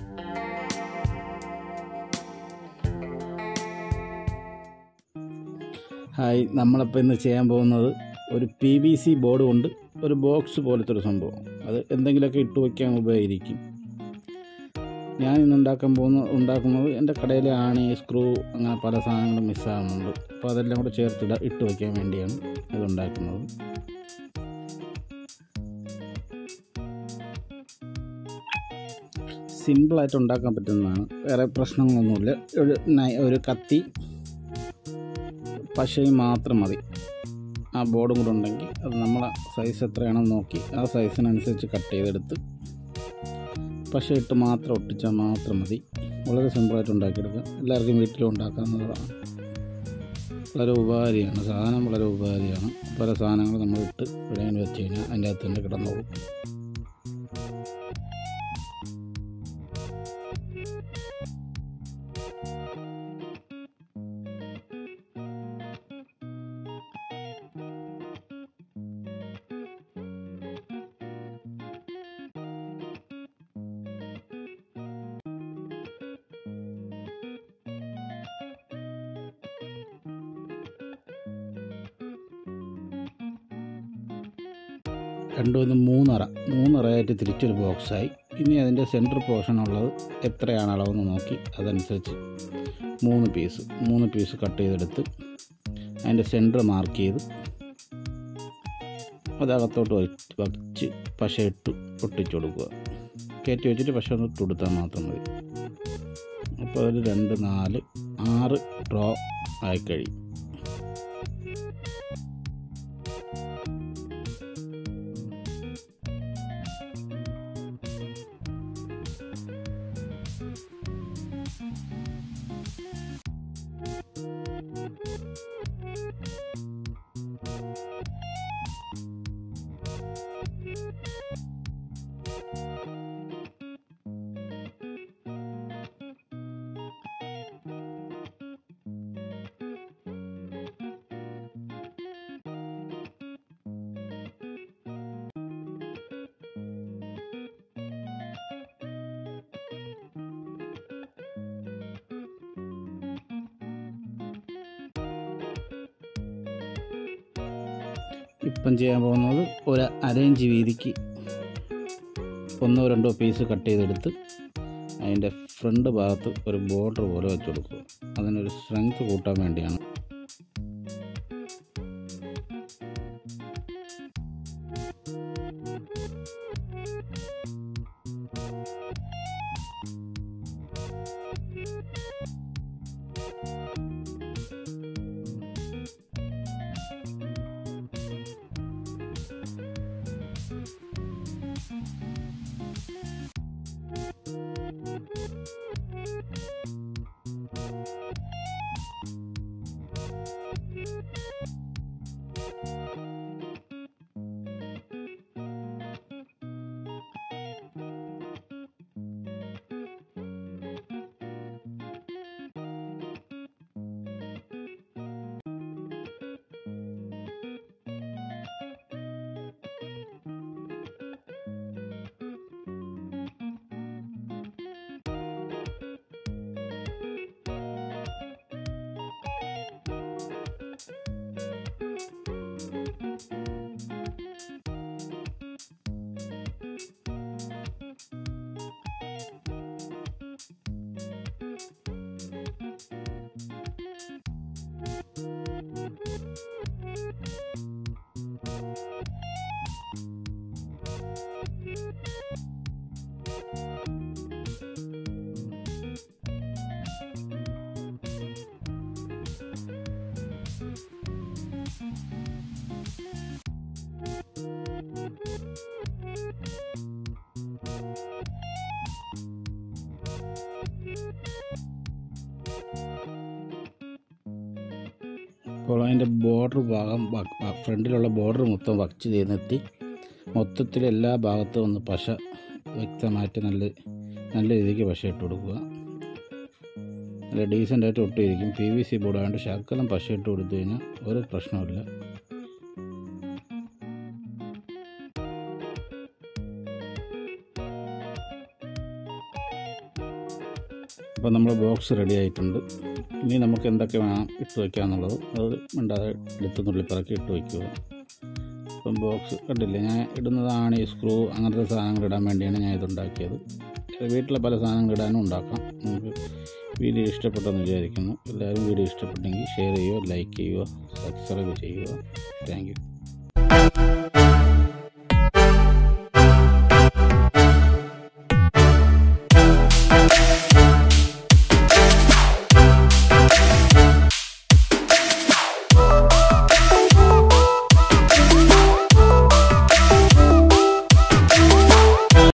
hi നമ്മളിപ്പോൾ ഇന്ന് ചെയ്യാൻ പോകുന്നത് ഒരു പി വി സി ബോർഡ് കൊണ്ട് ഒരു ബോക്സ് പോലത്തെ ഒരു സംഭവം അത് എന്തെങ്കിലുമൊക്കെ ഇട്ട് വയ്ക്കാൻ ഉപകരിക്കും ഞാൻ ഇന്ന് ഉണ്ടാക്കാൻ പോകുന്ന ഉണ്ടാക്കുന്നത് എൻ്റെ കടയിലെ ആണി സ്ക്രൂ അങ്ങനെ പല സാധനങ്ങളും മിസ്സാകുന്നുണ്ട് അപ്പോൾ അതെല്ലാം കൂടെ ചേർത്തിട ഇട്ട് വയ്ക്കാൻ വേണ്ടിയാണ് ഇത് ഉണ്ടാക്കുന്നത് സിമ്പിളായിട്ട് ഉണ്ടാക്കാൻ പറ്റുന്നതാണ് വേറെ പ്രശ്നങ്ങളൊന്നുമില്ല ഒരു നൈ- ഒരു കത്തി പശയും മാത്രം മതി ആ ബോർഡും കൂടെ ഉണ്ടെങ്കിൽ അത് നമ്മളെ സൈസ് എത്രയാണെന്ന് നോക്കി ആ സൈസിനനുസരിച്ച് കട്ട് ചെയ്തെടുത്ത് പശ ഇട്ട് മാത്രം ഒട്ടിച്ചാൽ മാത്രം മതി വളരെ സിമ്പിളായിട്ട് ഉണ്ടാക്കിയെടുക്കാം എല്ലാവർക്കും വീട്ടിലും ഉണ്ടാക്കാവുന്നതാണ് വളരെ ഉപകാരിയാണ് സാധനം വളരെ ഉപകാരിയാണ് പല സാധനങ്ങൾ നമ്മൾ ഇട്ട് ഇടാൻ വെച്ച് കഴിഞ്ഞാൽ അതിൻ്റെ അകത്ത് തന്നെ കിടന്നോളും രണ്ടു മൂന്ന് മൂന്നറ മൂന്നറയായിട്ട് തിരിച്ചൊരു ബോക്സായി ഇനി അതിൻ്റെ സെൻറ്റർ പോർഷൻ ഉള്ളത് എത്രയാണ് അളവെന്ന് നോക്കി അതനുസരിച്ച് മൂന്ന് പീസ് മൂന്ന് പീസ് കട്ട് ചെയ്തെടുത്ത് അതിൻ്റെ സെൻറ്റർ മാർക്ക് ചെയ്ത് അതകത്തോട്ട് വച്ച് വച്ച് പശ ഇട്ട് ഒട്ടിച്ചു കൊടുക്കുക കയറ്റി വെച്ചിട്ട് പശ ഒന്ന് ഇട്ട് കൊടുത്താൽ മാത്രം മതി അപ്പോൾ ഒരു രണ്ട് നാല് ആറ് ഡ്രോ ആയി കഴിയും ഇപ്പം ചെയ്യാൻ പോകുന്നത് ഒരു അരയിഞ്ച് വീതിക്ക് ഒന്നോ രണ്ടോ പീസ് കട്ട് ചെയ്തെടുത്ത് അതിൻ്റെ ഫ്രണ്ട് ഭാഗത്ത് ഒരു ബോർഡർ പോലെ വെച്ച് കൊടുക്കുക അതിനൊരു സ്ട്രെങ്ത് കൂട്ടാൻ വേണ്ടിയാണ് അപ്പോൾ അതിൻ്റെ ബോർഡർ ഭാഗം വ- വ- ഫ്രണ്ടിലുള്ള ബോർഡർ മൊത്തം വച്ച് ചെയ്തെത്തി മൊത്തത്തിൽ എല്ലാ ഭാഗത്തും ഒന്ന് പശ വ്യക്തമായിട്ട് നല്ല നല്ല രീതിക്ക് പശ ഇട്ട് കൊടുക്കുക നല്ല ഡീസൻ്റായിട്ട് ഒട്ടിയിരിക്കും പി വി സി ബോർഡ് ആയതുകൊണ്ട് ശകലം പശ ഇട്ട് കൊടുത്തു കഴിഞ്ഞാൽ ഒരു പ്രശ്നമില്ല അപ്പോൾ നമ്മൾ ബോക്സ് റെഡി ആയിട്ടുണ്ട് ഇനി നമുക്ക് എന്തൊക്കെ വേണം ഇട്ട് വയ്ക്കാമെന്നുള്ളത് അത് മിണ്ടാതെ എടുത്ത് നുള്ളിപ്പറക്കി ഇട്ട് വയ്ക്കുക ഇപ്പം ബോക്സ് കണ്ടില്ലേ ഞാൻ ഇടുന്നത് ആണി സ്ക്രൂ അങ്ങനത്തെ സാധനങ്ങൾ ഇടാൻ വേണ്ടിയാണ് ഞാൻ ഇതുണ്ടാക്കിയത് വീട്ടിലെ പല സാധനങ്ങൾ ഇടാനും ഉണ്ടാക്കാം നമുക്ക് വീഡിയോ ഇഷ്ടപ്പെട്ടെന്ന് വിചാരിക്കുന്നു എല്ലാവരും വീഡിയോ ഇഷ്ടപ്പെട്ടെങ്കിൽ ഷെയർ ചെയ്യുക ലൈക്ക് ചെയ്യുക സബ്സ്ക്രൈബ് ചെയ്യുക താങ്ക് യു